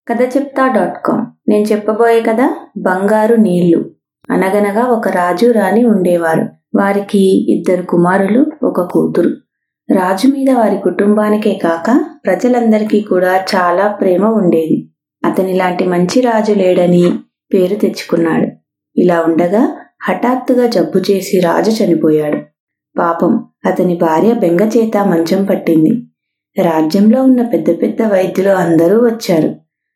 కథ చెప్తా dot com నేను చెప్పబోయే కథ బంగారు నీళ్లు అనగనగా ఒక రాజు రాణి ఉండేవారు వారికి ఇద్దరు కుమారులు ఒక కూతురు రాజు మీద వారి కుటుంబానికే కాక ప్రజలందరికీ కూడా చాలా ప్రేమ ఉండేది అతనిలాంటి మంచి రాజు లేడని పేరు తెచ్చుకున్నాడు ఇలా ఉండగా హఠాత్తుగా జబ్బు చేసి రాజు చనిపోయాడు పాపం అతని భార్య బెంగచేత మంచం పట్టింది రాజ్యంలో ఉన్న పెద్ద పెద్ద వైద్యులు అందరూ వచ్చారు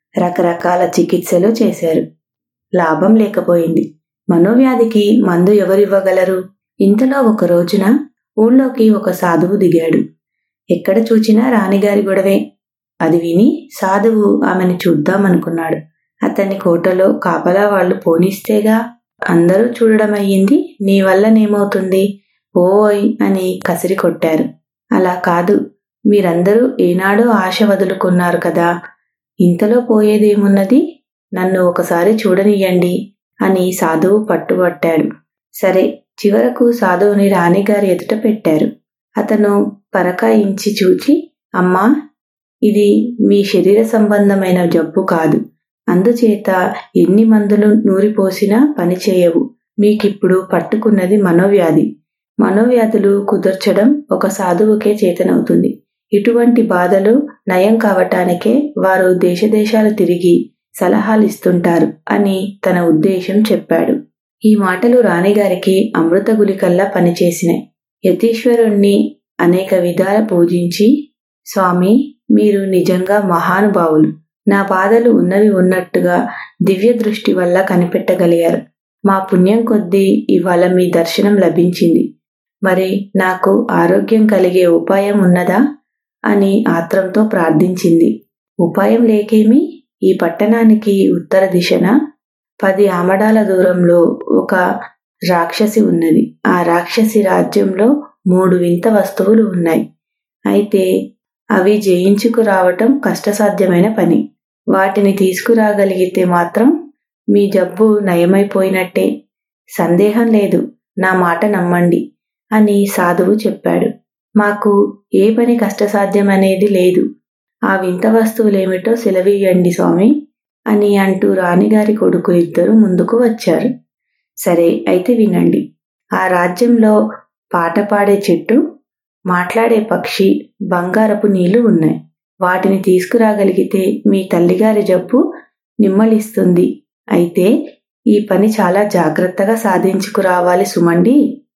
రకరకాల చికిత్సలు చేశారు లాభం లేకపోయింది మనోవ్యాధికి మందు ఎవరివ్వగలరు ఇంతలో ఒక రోజున ఊళ్ళోకి ఒక సాధువు దిగాడు ఎక్కడ చూచినా రాణిగారి గొడవే అది విని సాధువు ఆమెను చూద్దామనుకున్నాడు అతన్ని కోటలో కాపలా వాళ్ళు పోనిస్తేగా అందరూ చూడడం అయ్యింది నీ వల్లనేమవుతుంది ఓయ్ అని కసిరి కొట్టారు అలా కాదు మీరందరూ ఏనాడో ఆశ వదులుకున్నారు కదా ఇంతలో పోయేదేమున్నది నన్ను ఒకసారి చూడనియ్యండి అని సాధువు పట్టుబట్టాడు సరే చివరకు సాధువుని రాణిగారి ఎదుట పెట్టారు అతను పరకాయించి చూచి అమ్మా ఇది మీ శరీర సంబంధమైన జబ్బు కాదు అందుచేత ఎన్ని మందులు నూరిపోసినా పనిచేయవు మీకిప్పుడు పట్టుకున్నది మనోవ్యాధి మనోవ్యాధులు కుదర్చడం ఒక సాధువుకే చేతనవుతుంది ఇటువంటి బాధలు నయం కావటానికే వారు దేశదేశాలు తిరిగి సలహాలిస్తుంటారు అని తన ఉద్దేశం చెప్పాడు ఈ మాటలు రాణిగారికి అమృత గులికల్లా పనిచేసినాయి యతీశ్వరుణ్ణి అనేక విధాల పూజించి స్వామి మీరు నిజంగా మహానుభావులు నా బాధలు ఉన్నవి ఉన్నట్టుగా దివ్య దృష్టి వల్ల కనిపెట్టగలిగారు మా పుణ్యం కొద్దీ ఇవాళ మీ దర్శనం లభించింది మరి నాకు ఆరోగ్యం కలిగే ఉపాయం ఉన్నదా అని ఆత్రంతో ప్రార్థించింది ఉపాయం లేకేమి ఈ పట్టణానికి ఉత్తర దిశన పది ఆమడాల దూరంలో ఒక రాక్షసి ఉన్నది ఆ రాక్షసి రాజ్యంలో మూడు వింత వస్తువులు ఉన్నాయి అయితే అవి జయించుకు రావటం కష్టసాధ్యమైన పని వాటిని తీసుకురాగలిగితే మాత్రం మీ జబ్బు నయమైపోయినట్టే సందేహం లేదు నా మాట నమ్మండి అని సాధువు చెప్పాడు మాకు ఏ పని కష్టసాధ్యమనేది లేదు ఆ వింత వస్తువులేమిటో సెలవీయండి స్వామి అని అంటూ రాణిగారి కొడుకు ఇద్దరు ముందుకు వచ్చారు సరే అయితే వినండి ఆ రాజ్యంలో పాట పాడే చెట్టు మాట్లాడే పక్షి బంగారపు నీళ్లు ఉన్నాయి వాటిని తీసుకురాగలిగితే మీ తల్లిగారి జబ్బు నిమ్మలిస్తుంది అయితే ఈ పని చాలా జాగ్రత్తగా సాధించుకురావాలి సుమండి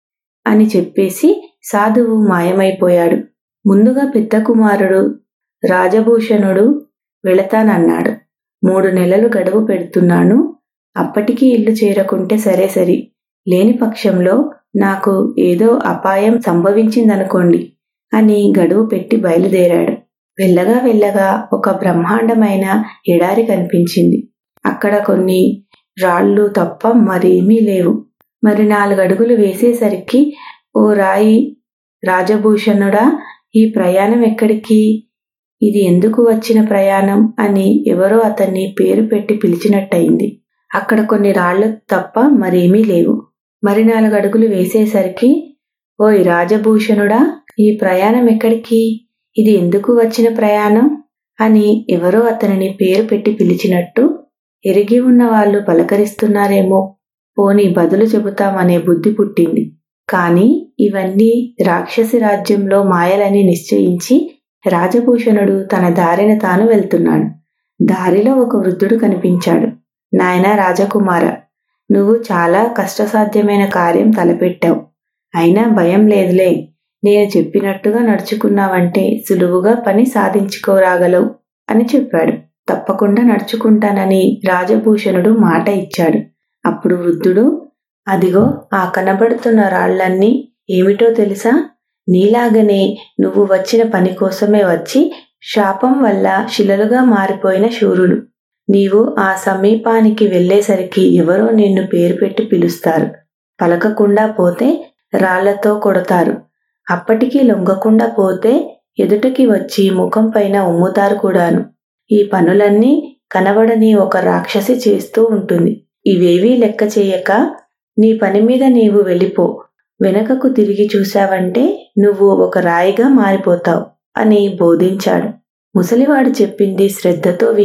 అని చెప్పేసి సాధువు మాయమైపోయాడు ముందుగా పెద్ద కుమారుడు రాజభూషణుడు వెళతానన్నాడు మూడు నెలలు గడువు పెడుతున్నాను అప్పటికి ఇల్లు చేరకుంటే సరే సరి లేని పక్షంలో నాకు ఏదో అపాయం సంభవించిందనుకోండి అని గడువు పెట్టి బయలుదేరాడు వెళ్ళగా వెళ్ళగా ఒక బ్రహ్మాండమైన ఎడారి కనిపించింది అక్కడ కొన్ని రాళ్ళు తప్ప మరేమీ లేవు మరి నాలుగు అడుగులు వేసేసరికి ఓ రాయి రాజభూషణుడా ఈ ప్రయాణం ఎక్కడికి ఇది ఎందుకు వచ్చిన ప్రయాణం అని ఎవరో అతన్ని పేరు పెట్టి పిలిచినట్టయింది అక్కడ కొన్ని రాళ్లు తప్ప మరేమీ లేవు మరి నాలుగు అడుగులు వేసేసరికి ఓయ్ రాజభూషణుడా ఈ ప్రయాణం ఎక్కడికి ఇది ఎందుకు వచ్చిన ప్రయాణం అని ఎవరో అతనిని పేరు పెట్టి పిలిచినట్టు ఎరిగి ఉన్న వాళ్ళు పలకరిస్తున్నారేమో పోని బదులు చెబుతామనే బుద్ధి పుట్టింది కాని ఇవన్నీ రాక్షసి రాజ్యంలో మాయలని నిశ్చయించి రాజభూషణుడు తన దారిన తాను వెళ్తున్నాడు దారిలో ఒక వృద్ధుడు కనిపించాడు నాయనా రాజకుమార నువ్వు చాలా కష్టసాధ్యమైన కార్యం తలపెట్టావు అయినా భయం లేదులే నేను చెప్పినట్టుగా నడుచుకున్నావంటే సులువుగా పని సాధించుకోరాగలవు అని చెప్పాడు తప్పకుండా నడుచుకుంటానని రాజభూషణుడు మాట ఇచ్చాడు అప్పుడు వృద్ధుడు అదిగో ఆ కనబడుతున్న రాళ్లన్నీ ఏమిటో తెలుసా నీలాగనే నువ్వు వచ్చిన పని కోసమే వచ్చి శాపం వల్ల శిలలుగా మారిపోయిన శూరులు నీవు ఆ సమీపానికి వెళ్లేసరికి ఎవరో నిన్ను పేరు పెట్టి పిలుస్తారు పలకకుండా పోతే రాళ్లతో కొడతారు అప్పటికీ లొంగకుండా పోతే ఎదుటికి వచ్చి ముఖం పైన ఉమ్ముతారు కూడాను ఈ పనులన్నీ కనబడని ఒక రాక్షసి చేస్తూ ఉంటుంది ఇవేవీ లెక్క చేయక నీ పని మీద నీవు వెళ్ళిపో వెనకకు తిరిగి చూశావంటే నువ్వు ఒక రాయిగా మారిపోతావు అని బోధించాడు ముసలివాడు చెప్పింది శ్రద్ధతో విని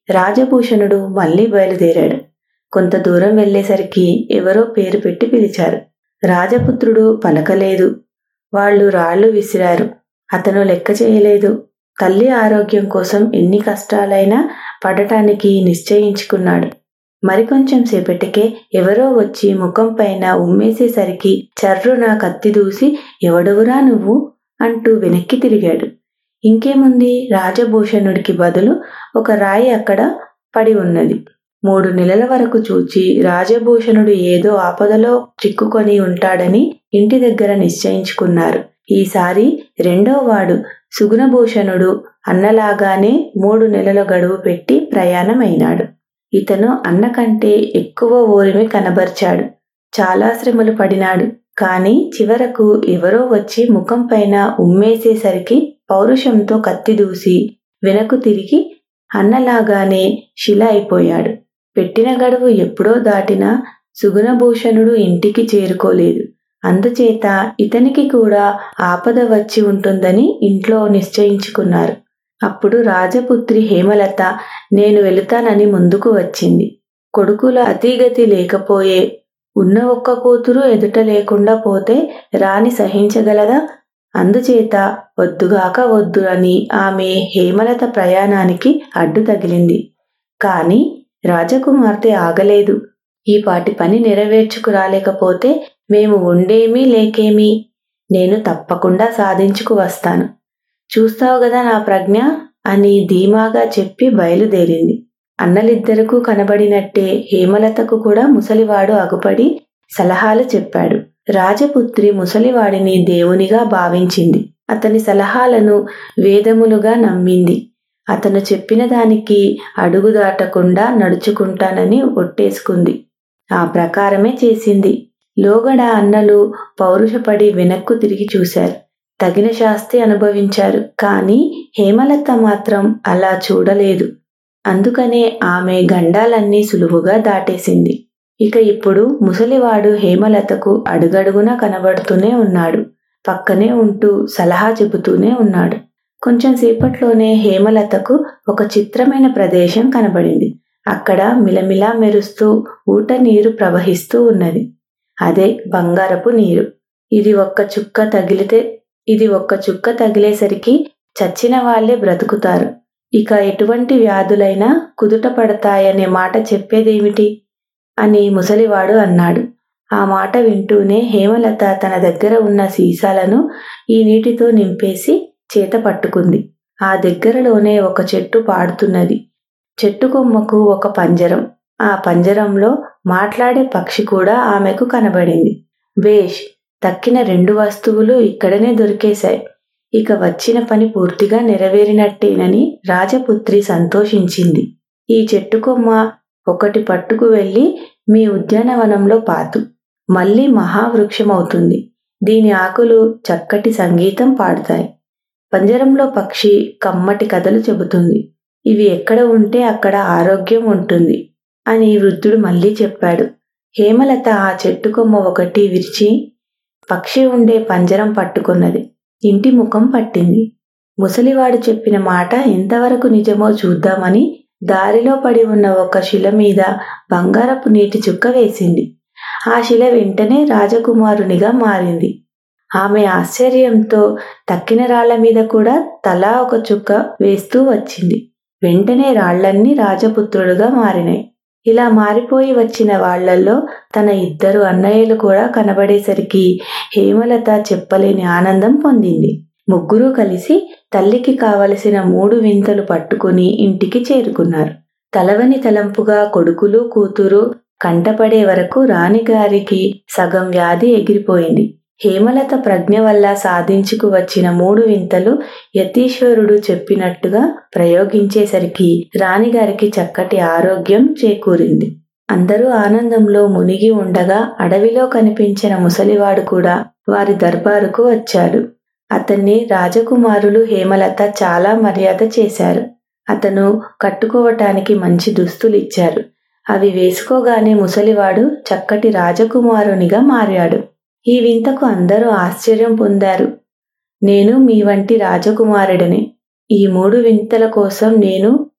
రాజభూషణుడు మళ్ళీ బయలుదేరాడు కొంత దూరం వెళ్లేసరికి ఎవరో పేరు పెట్టి పిలిచారు రాజపుత్రుడు పలకలేదు వాళ్ళు రాళ్లు విసిరారు అతను లెక్క చేయలేదు తల్లి ఆరోగ్యం కోసం ఎన్ని కష్టాలైనా పడటానికి నిశ్చయించుకున్నాడు మరికొంచెం సేపటికే ఎవరో వచ్చి ముఖం పైన ఉమ్మేసేసరికి చర్రున కత్తి దూసి ఎవడవురా నువ్వు అంటూ వెనక్కి తిరిగాడు ఇంకేముంది రాజభూషణుడికి బదులు ఒక రాయి అక్కడ పడి ఉన్నది మూడు నెలల వరకు చూచి రాజభూషణుడు ఏదో ఆపదలో చిక్కుకొని ఉంటాడని ఇంటి దగ్గర నిశ్చయించుకున్నారు ఈసారి రెండో వాడు సుగుణభూషణుడు అన్నలాగానే మూడు నెలల గడువు పెట్టి ప్రయాణమైనాడు ఇతను అన్న కంటే ఎక్కువ ఓరిమి కనబర్చాడు చాలా శ్రమలు పడినాడు కాని చివరకు ఎవరో వచ్చి ముఖం పైన ఉమ్మేసేసరికి పౌరుషంతో కత్తి దూసి వెనక్కు తిరిగి అన్నలాగానే శిల అయిపోయాడు పెట్టిన గడువు ఎప్పుడో దాటినా సుగుణభూషణుడు ఇంటికి చేరుకోలేదు అందుచేత ఇతనికి కూడా ఆపద వచ్చి ఉంటుందని ఇంట్లో నిశ్చయించుకున్నారు అప్పుడు రాజపుత్రి హేమలత నేను వెళుతానని ముందుకు వచ్చింది కొడుకుల అతిగతి లేకపోయే ఉన్న ఒక్క కూతురు ఎదుట లేకుండా పోతే రాణి సహించగలదా అందుచేత వద్దుగాక వద్దు అని ఆమె హేమలత ప్రయాణానికి అడ్డు తగిలింది కాని రాజకుమార్తె ఆగలేదు ఈ పాటి పని నెరవేర్చుకు రాలేకపోతే మేము ఉండేమీ లేకేమీ నేను తప్పకుండా సాధించుకు వస్తాను చూస్తావు గదా నా ప్రజ్ఞ అని ధీమాగా చెప్పి బయలుదేరింది అన్నలిద్దరకు కనబడినట్టే హేమలతకు కూడా ముసలివాడు అగుపడి సలహాలు చెప్పాడు రాజపుత్రి ముసలివాడిని దేవునిగా భావించింది అతని సలహాలను వేదములుగా నమ్మింది అతను చెప్పిన దానికి అడుగు దాటకుండా నడుచుకుంటానని ఒట్టేసుకుంది ఆ ప్రకారమే చేసింది లోగడ అన్నలు పౌరుషపడి వెనక్కు తిరిగి చూశారు తగిన శాస్తి అనుభవించారు కానీ హేమలత మాత్రం అలా చూడలేదు అందుకనే ఆమె గండాలన్నీ సులువుగా దాటేసింది ఇక ఇప్పుడు ముసలివాడు హేమలతకు అడుగడుగునా కనబడుతూనే ఉన్నాడు పక్కనే ఉంటూ సలహా చెబుతూనే ఉన్నాడు కొంచెం సేపట్లోనే హేమలతకు ఒక చిత్రమైన ప్రదేశం కనబడింది అక్కడ మిలమిలా మెరుస్తూ ఊట నీరు ప్రవహిస్తూ ఉన్నది అదే బంగారపు నీరు ఇది ఒక్క చుక్క తగిలితే ఇది ఒక్క చుక్క తగిలేసరికి చచ్చిన వాళ్లే బ్రతుకుతారు ఇక ఎటువంటి వ్యాధులైనా కుదుట పడతాయనే మాట చెప్పేదేమిటి అని ముసలివాడు అన్నాడు ఆ మాట వింటూనే హేమలత తన దగ్గర ఉన్న సీసాలను ఈ నీటితో నింపేసి చేత పట్టుకుంది ఆ దగ్గరలోనే ఒక చెట్టు పాడుతున్నది చెట్టు కొమ్మకు ఒక పంజరం ఆ పంజరంలో మాట్లాడే పక్షి కూడా ఆమెకు కనబడింది బేష్ తక్కిన రెండు వస్తువులు ఇక్కడనే దొరికేశాయి ఇక వచ్చిన పని పూర్తిగా నెరవేరినట్టేనని రాజపుత్రి సంతోషించింది ఈ చెట్టు కొమ్మ ఒకటి పట్టుకు వెళ్ళి మీ ఉద్యానవనంలో పాతు మళ్ళీ మహావృక్షమవుతుంది దీని ఆకులు చక్కటి సంగీతం పాడుతాయి పంజరంలో పక్షి కమ్మటి కథలు చెబుతుంది ఇవి ఎక్కడ ఉంటే అక్కడ ఆరోగ్యం ఉంటుంది అని వృద్ధుడు మళ్ళీ చెప్పాడు హేమలత ఆ చెట్టు కొమ్మ ఒకటి విరిచి పక్షి ఉండే పంజరం పట్టుకున్నది ఇంటి ముఖం పట్టింది ముసలివాడు చెప్పిన మాట ఎంతవరకు నిజమో చూద్దామని దారిలో పడి ఉన్న ఒక శిల మీద బంగారపు నీటి చుక్క వేసింది ఆ శిల వెంటనే రాజకుమారునిగా మారింది ఆమె ఆశ్చర్యంతో తక్కిన రాళ్ల మీద కూడా తలా ఒక చుక్క వేస్తూ వచ్చింది వెంటనే రాళ్లన్నీ రాజపుత్రుడుగా మారినాయి ఇలా మారిపోయి వచ్చిన వాళ్లల్లో తన ఇద్దరు అన్నయ్యలు కూడా కనబడేసరికి హేమలత చెప్పలేని ఆనందం పొందింది ముగ్గురు కలిసి తల్లికి కావలసిన మూడు వింతలు పట్టుకుని ఇంటికి చేరుకున్నారు తలవని తలంపుగా కొడుకులు కూతురు కంటపడే వరకు రాణిగారికి సగం వ్యాధి ఎగిరిపోయింది హేమలత ప్రజ్ఞ వల్ల సాధించుకు వచ్చిన మూడు వింతలు యతీశ్వరుడు చెప్పినట్టుగా ప్రయోగించేసరికి రాణిగారికి చక్కటి ఆరోగ్యం చేకూరింది అందరూ ఆనందంలో మునిగి ఉండగా అడవిలో కనిపించిన ముసలివాడు కూడా వారి దర్బారుకు వచ్చాడు అతన్ని రాజకుమారులు హేమలత చాలా మర్యాద చేశారు అతను కట్టుకోవటానికి మంచి దుస్తులు ఇచ్చారు అవి వేసుకోగానే ముసలివాడు చక్కటి రాజకుమారునిగా మారాడు ఈ వింతకు అందరూ ఆశ్చర్యం పొందారు నేను మీ వంటి రాజకుమారుడిని ఈ మూడు వింతల కోసం నేను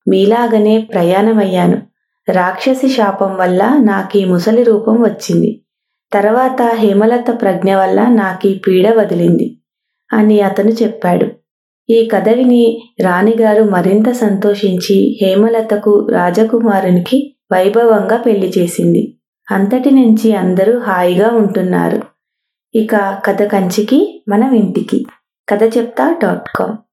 మీలాగనే ప్రయాణమయ్యాను రాక్షసి శాపం వల్ల నాకీ ముసలి రూపం వచ్చింది తర్వాత హేమలత ప్రజ్ఞ వల్ల నాకీ పీడ వదిలింది అని అతను చెప్పాడు ఈ కథ విని రాణిగారు మరింత సంతోషించి హేమలతకు రాజకుమారునికి వైభవంగా పెళ్లి చేసింది అంతటి నుంచి అందరూ హాయిగా ఉంటున్నారు ఇక కథ కంచికి మనం ఇంటికి కథ చెప్తా డాట్ కామ్